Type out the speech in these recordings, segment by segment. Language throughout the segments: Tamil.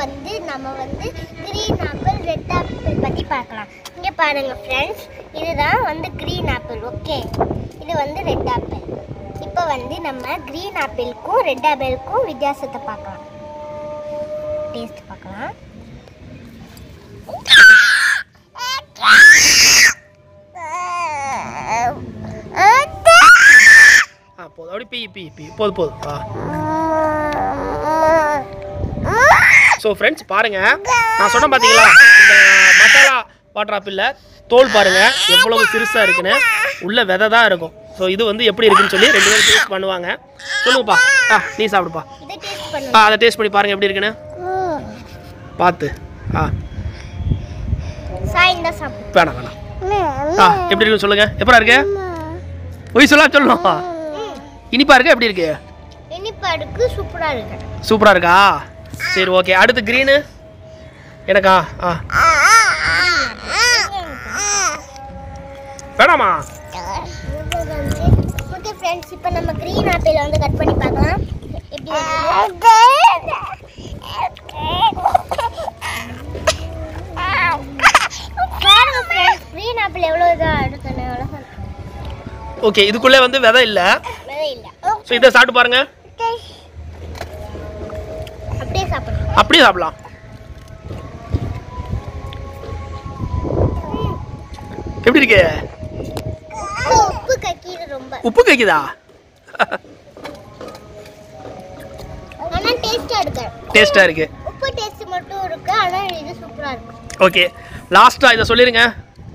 வந்து நம்ம வந்து க்ரீன் ஆப்பிள் ரெட் ஆப்பிள் பற்றி பார்க்கலாம் இங்கே பாருங்க ஃப்ரெண்ட்ஸ் இதுதான் வந்து க்ரீன் ஆப்பிள் ஓகே இது வந்து ரெட் ஆப்பிள் இப்போ வந்து நம்ம க்ரீன் ஆப்பிளுக்கும் ரெட் ஆப்பிளுக்கும் வித்தியாசத்தை பார்க்கலாம் டேஸ்ட் பார்க்கலாம் ஆ போதும் அப்படி பி பி பி போதும் போதும் ஆ ஸோ ஃப்ரெண்ட்ஸ் பாருங்க நான் சொன்னேன் பார்த்தீங்களா இந்த மசாலா வாட்டர் ஆப்பிளில் தோல் பாருங்க எவ்வளவு சிறுசாக இருக்குன்னு உள்ள விதை தான் இருக்கும் ஸோ இது வந்து எப்படி இருக்குன்னு சொல்லி ரெண்டு பேரும் டேஸ்ட் பண்ணுவாங்க சொல்லுங்கப்பா ஆ நீ சாப்பிடுப்பா இதை டேஸ்ட் பண்ணு ஆ அதை டேஸ்ட் பண்ணி பாருங்க எப்படி இருக்குன்னு பார்த்து ஆ சாய் இந்த சாப்பிடு வேணாம் வேணாம் ஆ எப்படி இருக்குன்னு சொல்லுங்க எப்படா இருக்கு ஒய் சொல்லா சொல்லணும் இனிப்பா இருக்கு எப்படி இருக்கு இனிப்பா இருக்கு சூப்பராக இருக்கு சூப்பரா இருக்கா சரி ஓகே அடுத்து க்ரீனு எனக்கா ஆ வேணாமா ஓகே ஃப்ரெண்ட்ஸ் இப்போ நம்ம க்ரீன் ஆப்பிள வந்து கட் பண்ணி பார்க்கலாம் எப்படி பாருங்க ஃப்ரெண்ட்ஸ் க்ரீன் ஆப்பிள் எவ்வளோ இதாக எடுக்கணும் எவ்வளோ ஓகே இதுக்குள்ளே வந்து விதை இல்லை விதை இல்லை ஸோ இதை சாப்பிட்டு பாருங்க அப்படியே சாப்பிடணும் அப்படியே சாப்பிடலாம் எப்படி இருக்கு உப்பு கக்கீது ரொம்ப உப்பு கைக்குதா ஆனால் டேஸ்ட்டாக இருக்கு டேஸ்டா இருக்கு உப்பு டேஸ்ட் மட்டும் இருக்கு ஆனால் இது சூப்பராக இருக்கு ஓகே லாஸ்டா இதை சொல்லிருங்க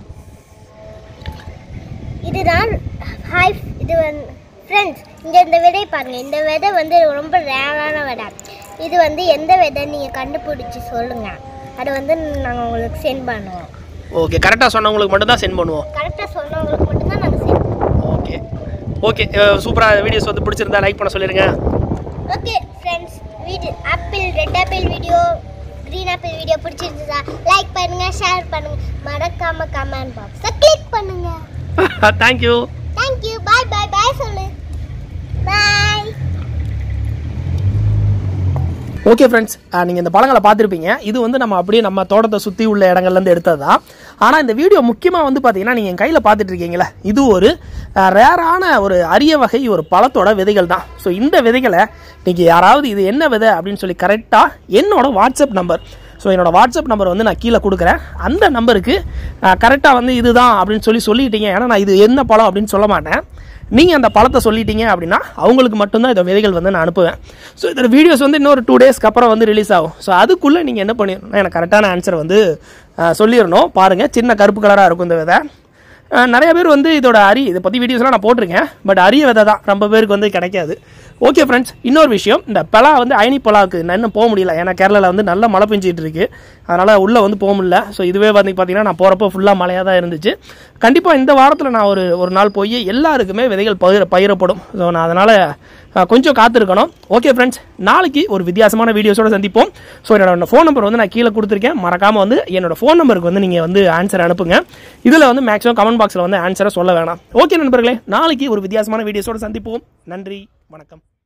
இதுதான் ஹாய் இது வந்து ஃப்ரெண்ட்ஸ் இங்கே இந்த விதை பாருங்க இந்த விதை வந்து ரொம்ப ரேரான விதை இது வந்து எந்த விதை நீங்கள் கண்டுபிடிச்சி சொல்லுங்க அதை வந்து நாங்கள் உங்களுக்கு சென்ட் பண்ணுவோம் ஓகே கரெக்டாக சொன்னவங்களுக்கு மட்டும் தான் சென்ட் பண்ணுவோம் கரெக்டாக சொன்னவங்களுக்கு மட்டும்தான் நாங்கள் சென்ட் பண்ணுவோம் ஓகே ஓகே சூப்பராக வீடியோஸ் வந்து பிடிச்சிருந்தா லைக் பண்ண சொல்லிருங்க okay friends video apple red apple video green apple video பிடிச்சிருந்ததா லைக் பண்ணுங்க ஷேர் பண்ணுங்க மறக்காம கமெண்ட் பாக்ஸை கிளிக் பண்ணுங்க தேங்க்யூ தேங்க்யூ பாய் பாய் பாய் சொல்லு பாய் ஓகே ஃப்ரெண்ட்ஸ் நீங்கள் இந்த பழங்களை பார்த்துருப்பீங்க இது வந்து நம்ம அப்படியே நம்ம தோட்டத்தை சுற்றி உள்ள இடங்கள்லேருந்து எடுத்தது தான் ஆனால் இந்த வீடியோ முக்கியமாக வந்து பார்த்தீங்கன்னா நீங்கள் என் கையில் பார்த்துட்டு இருக்கீங்களே இது ஒரு ரேரான ஒரு அரிய வகை ஒரு பழத்தோட விதைகள் தான் ஸோ இந்த விதைகளை நீங்கள் யாராவது இது என்ன விதை அப்படின்னு சொல்லி கரெக்டாக என்னோட வாட்ஸ்அப் நம்பர் ஸோ என்னோட வாட்ஸ்அப் நம்பர் வந்து நான் கீழே கொடுக்குறேன் அந்த நம்பருக்கு கரெக்டாக வந்து இதுதான் அப்படின்னு சொல்லி சொல்லிட்டீங்க ஏன்னா நான் இது என்ன பழம் அப்படின்னு சொல்ல மாட்டேன் நீங்கள் அந்த பழத்தை சொல்லிட்டீங்க அப்படின்னா அவங்களுக்கு மட்டும்தான் இந்த விதைகள் வந்து நான் அனுப்புவேன் ஸோ இதோட வீடியோஸ் வந்து இன்னொரு டூ டேஸ்க்கு அப்புறம் வந்து ரிலீஸ் ஆகும் ஸோ அதுக்குள்ளே நீங்கள் என்ன பண்ணிடணும்னா எனக்கு கரெக்டான ஆன்சர் வந்து அஹ், சொல்லிடணும் பாருங்கள் சின்ன கருப்பு கலராக இருக்கும் இந்த விதை அஹ், நிறைய பேர் வந்து இதோட அரி இதை பற்றி வீடியோஸ்லாம் நான் போட்டிருக்கேன் பட் அரிய விதை தான் ரொம்ப பேருக்கு வந்து கிடைக்காது ஓகே ஃப்ரெண்ட்ஸ் இன்னொரு விஷயம் இந்த பலா வந்து அயனி பலாவுக்கு நான் இன்னும் போக முடியல ஏன்னா கேரளாவில் வந்து நல்ல மழை பெஞ்சிட்டு இருக்கு அதனால் உள்ளே வந்து போக முடியல ஸோ இதுவே வந்து பார்த்தீங்கன்னா நான் போகிறப்போ ஃபுல்லாக மழையாக தான் இருந்துச்சு கண்டிப்பாக இந்த வாரத்தில் நான் ஒரு ஒரு நாள் போய் எல்லாருக்குமே விதைகள் பயிர பயிரப்படும் ஸோ நான் அதனால் கொஞ்சம் காத்திருக்கணும் ஓகே ஃப்ரெண்ட்ஸ் நாளைக்கு ஒரு வித்தியாசமான வீடியோஸோட சந்திப்போம் ஸோ என்னோட ஃபோன் நம்பர் வந்து நான் கீழே கொடுத்துருக்கேன் மறக்காமல் வந்து என்னோட ஃபோன் நம்பருக்கு வந்து நீங்கள் வந்து ஆன்சர் அனுப்புங்க இதில் வந்து மேக்ஸிமம் கமெண்ட் பாக்ஸில் வந்து ஆன்சரை சொல்ல வேணாம் ஓகே நண்பர்களே நாளைக்கு ஒரு வித்தியாசமான வீடியோஸோட சந்திப்போம் நன்றி வணக்கம்